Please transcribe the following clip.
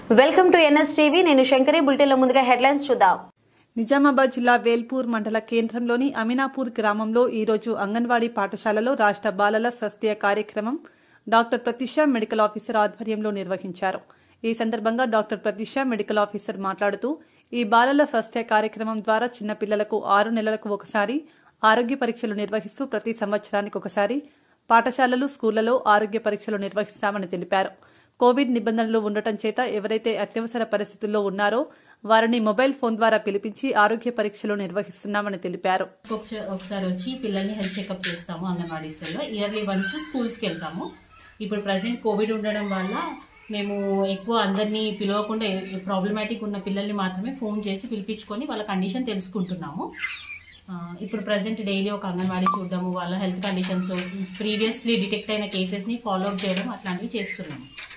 welcome to NS TV నేను శంకరి బులెటిన్లో ముందుగా హెడ్లైన్స్ చూద్దాం నిజామాబాద్ జిల్లా వేల్పూర్ మండల కేంద్రంలోని అమినాపూర్ గ్రామంలో ఈరోజు అంగన్వాడీ పాఠశాలలో రాష్ట్ర బాలల స్వస్థ్య కార్యక్రమం డాక్టర్ ప్రతిష మెడికల్ ఆఫీసర్ ఆధ్వర్యంలో నిర్వహించారు ఈ సందర్భంగా డాక్టర్ ప్రతిష మెడికల్ ఆఫీసర్ మాట్లాడుతూ ఈ బాలల స్వస్థ్య కార్యక్రమం ద్వారా చిన్నపిల్లలకు ఆరు నెలలకు ఒకసారి ఆరోగ్య పరీక్షలు నిర్వహిస్తూ ప్రతి సంవత్సరానికి ఒకసారి పాఠశాలలు స్కూళ్లలో ఆరోగ్య పరీక్షలు నిర్వహిస్తామని తెలిపారు కోవిడ్ నిబంధనలు ఉండటం చేత ఎవరైతే అత్యవసర పరిస్థితుల్లో ఉన్నారో వారిని మొబైల్ ఫోన్ ద్వారా పిలిపించి ఆరోగ్య పరీక్షలు నిర్వహిస్తున్నామని తెలిపారు ఒకసారి ఒకసారి వచ్చి పిల్లల్ని హెల్త్ చెకప్ చేస్తాము అంగన్వాడీస్లో ఇయర్లీ వన్స్ స్కూల్స్కి వెళ్తాము ఇప్పుడు ప్రజెంట్ కోవిడ్ ఉండడం వల్ల మేము ఎక్కువ అందరినీ పిలవకుండా ప్రాబ్లమాటిక్ ఉన్న పిల్లల్ని మాత్రమే ఫోన్ చేసి పిలిపించుకొని వాళ్ళ కండిషన్ తెలుసుకుంటున్నాము ఆ, ఇప్పుడు ప్రజెంట్ డైలీ ఒక అంగన్వాడీ చూడడము వాళ్ళ హెల్త్ కండిషన్స్ ప్రీవియస్లీ డిటెక్ట్ అయిన కేసెస్ని ఫాలో అప్ చేయడం అట్లాంటివి చేస్తున్నాము